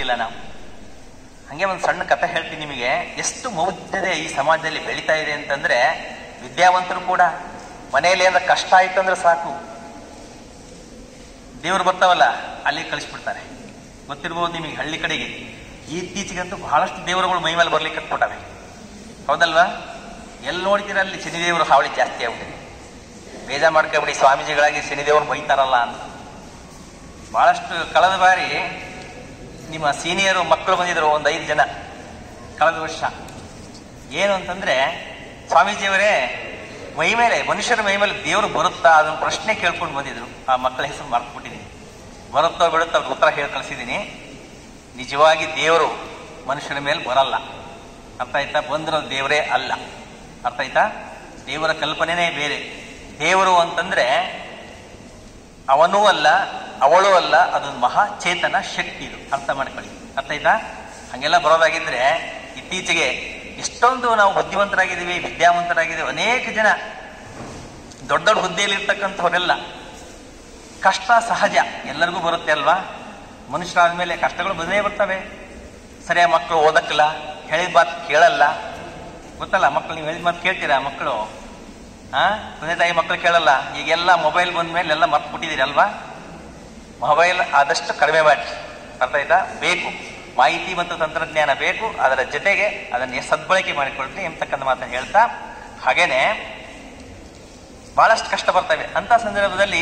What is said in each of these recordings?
ಗೊತ್ತಿಲ್ಲ ನಾವು ಹಂಗೆ ಒಂದು ಸಣ್ಣ ಕಥೆ ಹೇಳ್ತೀನಿ ನಿಮಗೆ ಎಷ್ಟು ಮೌಢ್ಯತೆ ಈ ಸಮಾಜದಲ್ಲಿ ಬೆಳೀತಾ ಇದೆ ಅಂತಂದ್ರೆ ವಿದ್ಯಾವಂತರು ಕೂಡ ಮನೆಯಲ್ಲಿ ಏನಾರ ಕಷ್ಟ ಆಯ್ತು ಅಂದ್ರೆ ಸಾಕು ದೇವರು ಬರ್ತಾವಲ್ಲ ಅಲ್ಲಿ ಕಳಿಸ್ಬಿಡ್ತಾರೆ ಗೊತ್ತಿರ್ಬೋದು ನಿಮಗೆ ಹಳ್ಳಿ ಕಡೆಗೆ ಇತ್ತೀಚೆಗಂತೂ ಬಹಳಷ್ಟು ದೇವರುಗಳು ಮೈ ಮೇಲೆ ಬರ್ಲಿಕ್ಕೆ ಕೊಟ್ಟವೆ ಹೌದಲ್ವಾ ಎಲ್ಲಿ ನೋಡ್ತೀರ ಅಲ್ಲಿ ಶನಿದೇವರು ಹಾವಳಿ ಜಾಸ್ತಿ ಆಗ್ಬಿಟ್ಟಿದೆ ಬೇಜಾರ್ ಮಾಡ್ಕೊಬಿಡಿ ಸ್ವಾಮೀಜಿಗಳಾಗಿ ಶನಿದೇವರು ಬೈತಾರಲ್ಲ ಅಂತ ಬಹಳಷ್ಟು ಕಳೆದ ಬಾರಿ ನಿಮ್ಮ ಸೀನಿಯರು ಮಕ್ಕಳು ಬಂದಿದ್ರು ಒಂದು ಐದು ಜನ ಕಳೆದ ವರ್ಷ ಏನು ಅಂತಂದ್ರೆ ಸ್ವಾಮೀಜಿಯವರೇ ಮೈ ಮೇಲೆ ಮನುಷ್ಯರ ಮೈ ಮೇಲೆ ದೇವರು ಬರುತ್ತಾ ಅದನ್ನ ಪ್ರಶ್ನೆ ಕೇಳ್ಕೊಂಡು ಬಂದಿದ್ರು ಆ ಮಕ್ಕಳ ಹೆಸರು ಮರ್ತ್ಬಿಟ್ಟಿದ್ದೀನಿ ಬರುತ್ತೋ ಬಿಡುತ್ತೋ ಅವ್ರಿಗೆ ಉತ್ತರ ಹೇಳಿ ಕಳಿಸಿದ್ದೀನಿ ನಿಜವಾಗಿ ದೇವರು ಮನುಷ್ಯನ ಮೇಲೆ ಬರಲ್ಲ ಅರ್ಥ ಆಯ್ತಾ ಬಂದಿರೋ ದೇವರೇ ಅಲ್ಲ ಅರ್ಥ ಆಯ್ತಾ ದೇವರ ಕಲ್ಪನೆನೇ ಬೇರೆ ದೇವರು ಅಂತಂದ್ರೆ ಅವನೂ ಅಲ್ಲ ಅವಳು ಅಲ್ಲ ಅದೊಂದು ಮಹಾ ಚೇತನ ಶಕ್ತಿ ಇದು ಅರ್ಥ ಮಾಡ್ಕೊಳ್ಳಿ ಅರ್ಥ ಆಯ್ತಾ ಹಂಗೆಲ್ಲ ಬರೋದಾಗಿದ್ರೆ ಇತ್ತೀಚೆಗೆ ಎಷ್ಟೊಂದು ನಾವು ಬುದ್ಧಿವಂತರಾಗಿದ್ದೀವಿ ವಿದ್ಯಾವಂತರಾಗಿದ್ದೀವಿ ಅನೇಕ ಜನ ದೊಡ್ಡ ದೊಡ್ಡ ಹುದ್ದೆಯಲ್ಲಿ ಇರ್ತಕ್ಕಂಥವರೆಲ್ಲ ಕಷ್ಟ ಸಹಜ ಎಲ್ಲರಿಗೂ ಬರುತ್ತೆ ಅಲ್ವಾ ಮನುಷ್ಯರಾದ ಮೇಲೆ ಕಷ್ಟಗಳು ಬಂದೇ ಬರ್ತವೆ ಸರಿಯಾಗಿ ಮಕ್ಕಳು ಓದಕ್ಕಿಲ್ಲ ಹೇಳಿದ ಮಾತು ಕೇಳಲ್ಲ ಗೊತ್ತಲ್ಲ ಮಕ್ಕಳು ನೀವು ಹೇಳಿದ ಮಾತು ಕೇಳ್ತೀರಾ ಮಕ್ಕಳು ಆ ತಂದೆ ತಾಯಿ ಮಕ್ಕಳು ಕೇಳಲ್ಲ ಈಗೆಲ್ಲ ಮೊಬೈಲ್ ಬಂದ ಮೇಲೆ ಎಲ್ಲ ಮರ್ತು ಬಿಟ್ಟಿದ್ದೀರಿ ಅಲ್ವಾ ಮೊಬೈಲ್ ಆದಷ್ಟು ಕಡಿಮೆ ಮಾಡಿ ಅರ್ಥ ಆಯ್ತಾ ಬೇಕು ಮಾಹಿತಿ ಮತ್ತು ತಂತ್ರಜ್ಞಾನ ಬೇಕು ಅದರ ಜೊತೆಗೆ ಅದನ್ನ ಸದ್ಬಳಕೆ ಮಾಡಿಕೊಳ್ರಿ ಎಂಬತಕ್ಕಂಥ ಮಾತನ್ನು ಹೇಳ್ತಾ ಹಾಗೇನೆ ಬಹಳಷ್ಟು ಕಷ್ಟ ಬರ್ತವೆ ಅಂತ ಸಂದರ್ಭದಲ್ಲಿ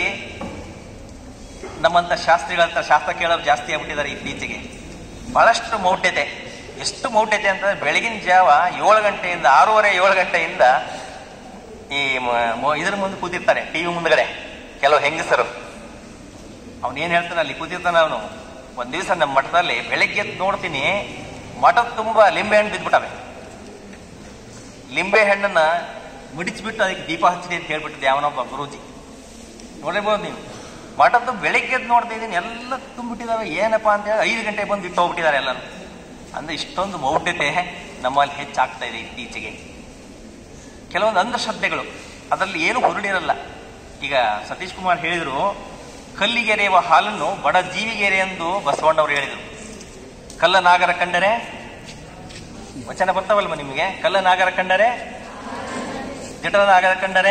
ನಮ್ಮಂತ ಶಾಸ್ತ್ರಿಗಳ ಹತ್ರ ಶಾಸ್ತ್ರ ಕೇಳೋರು ಜಾಸ್ತಿ ಆಗ್ಬಿಟ್ಟಿದ್ದಾರೆ ಇತ್ತೀಚೆಗೆ ಬಹಳಷ್ಟು ಮೌಢ್ಯತೆ ಎಷ್ಟು ಮೌಢ್ಯತೆ ಅಂತಂದ್ರೆ ಬೆಳಗಿನ ಜಾವ ಏಳು ಗಂಟೆಯಿಂದ ಆರೂವರೆ ಏಳು ಗಂಟೆಯಿಂದ ಈ ಮ- ಮ- ಇದ್ರ ಮುಂದೆ ಕೂತಿರ್ತಾರೆ ಟಿವಿ ಮುಂದ್ಗಡೆ ಕೆಲವು ಹೆಂಗಸರು ಅವನೇನ್ ಹೇಳ್ತಾನೆ ಅಲ್ಲಿ ಕೂತಿರ್ತಾನೆ ಅವನು ಒಂದ್ ದಿವಸ ನಮ್ಮ ಮಠದಲ್ಲಿ ಬೆಳಗ್ಗೆ ಎದ್ದು ನೋಡ್ತೀನಿ ಮಠದ ತುಂಬಾ ಲಿಂಬೆ ಹಣ್ಣು ಬಿದ್ಬಿಟ್ಟವೆ ಲಿಂಬೆ ಹಣ್ಣನ್ನ ಮುಡಿಚ್ಬಿಟ್ಟು ಅದಕ್ಕೆ ದೀಪ ಹಚ್ಚಿದೆ ಅಂತ ಹೇಳ್ಬಿಟ್ಟಿದ್ದೆ ಯಾವನೊಬ್ಬ ಗುರೂಜಿ ನೋಡಿರ್ಬೋದು ನೀವು ಮಠದ್ದು ಬೆಳಿಗ್ಗೆ ಎದ್ದು ನೋಡ್ತಾ ಇದ್ದೀನಿ ಎಲ್ಲ ತುಂಬಿಟ್ಟಿದಾವೆ ಏನಪ್ಪಾ ಅಂತ ಹೇಳಿ ಐದು ಗಂಟೆ ಬಂದು ಇಟ್ಟು ಹೋಗ್ಬಿಟ್ಟಿದ್ದಾರೆ ಎಲ್ಲರೂ ಅಂದ್ರೆ ಇಷ್ಟೊಂದು ಮೌಢ್ಯತೆ ನಮ್ಮಲ್ಲಿ ಹೆಚ್ಚಾಗ್ತಾ ಇದೆ ಇತ್ತೀಚೆಗೆ ಕೆಲವೊಂದು ಅಂಧಶ್ರದ್ಧೆಗಳು ಅದರಲ್ಲಿ ಏನು ಹುರುಳಿರಲ್ಲ ಈಗ ಸತೀಶ್ ಕುಮಾರ್ ಹೇಳಿದ್ರು ಕಲ್ಲಿಗೆರೆಯುವ ಹಾಲನ್ನು ಬಡ ಜೀವಿಗೆರೆ ಎಂದು ಬಸವಣ್ಣವರು ಹೇಳಿದರು ಕಲ್ಲ ನಾಗರ ಕಂಡರೆ ವಚನ ಬರ್ತಾವಲ್ವ ನಿಮಗೆ ಕಲ್ಲ ನಾಗರ ಕಂಡರೆ ಜಟದ ನಾಗರ ಕಂಡರೆ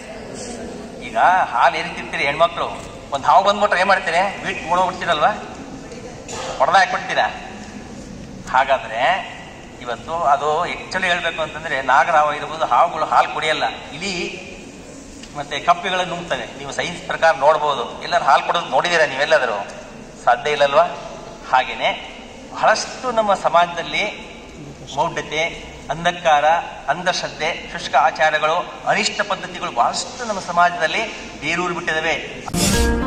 ಈಗ ಹಾಲು ಎರಿತಿರ್ತೀರಿ ಹೆಣ್ಮಕ್ಳು ಒಂದು ಹಾವು ಬಂದ್ಬಿಟ್ರೆ ಏನ್ ಮಾಡ್ತೀರಿ ಬೀಟ್ ಬಿಡ್ತೀರಲ್ವಾ ಹೊಡೆದ ಹಾಕ್ಬಿಡ್ತೀರಾ ಹಾಗಾದ್ರೆ ಇವತ್ತು ಅದು ಆಕ್ಚುಲಿ ಹೇಳ್ಬೇಕು ಅಂತಂದ್ರೆ ನಾಗರಾವ ಇರ್ಬೋದು ಹಾವುಗಳು ಹಾಲು ಕುಡಿಯಲ್ಲ ಇಲಿ ಮತ್ತೆ ಕಪ್ಪಿಗಳನ್ನು ನುಂಗ್ತವೆ ನೀವು ಸೈನ್ಸ್ ಪ್ರಕಾರ ನೋಡ್ಬೋದು ಎಲ್ಲರೂ ಹಾಲು ಕೊಡೋದು ನೋಡಿದ್ದೀರಾ ನೀವೆಲ್ಲಾದರೂ ಸಾಧ್ಯ ಇಲ್ಲಲ್ವಾ ಹಾಗೇನೆ ಬಹಳಷ್ಟು ನಮ್ಮ ಸಮಾಜದಲ್ಲಿ ಮೌಢ್ಯತೆ ಅಂಧಕಾರ ಅಂಧಶ್ರದ್ಧೆ ಶುಷ್ಕ ಆಚಾರಗಳು ಅನಿಷ್ಟ ಪದ್ಧತಿಗಳು ಬಹಳಷ್ಟು ನಮ್ಮ ಸಮಾಜದಲ್ಲಿ ಬೇರೂರು ಬಿಟ್ಟಿದ್ದಾವೆ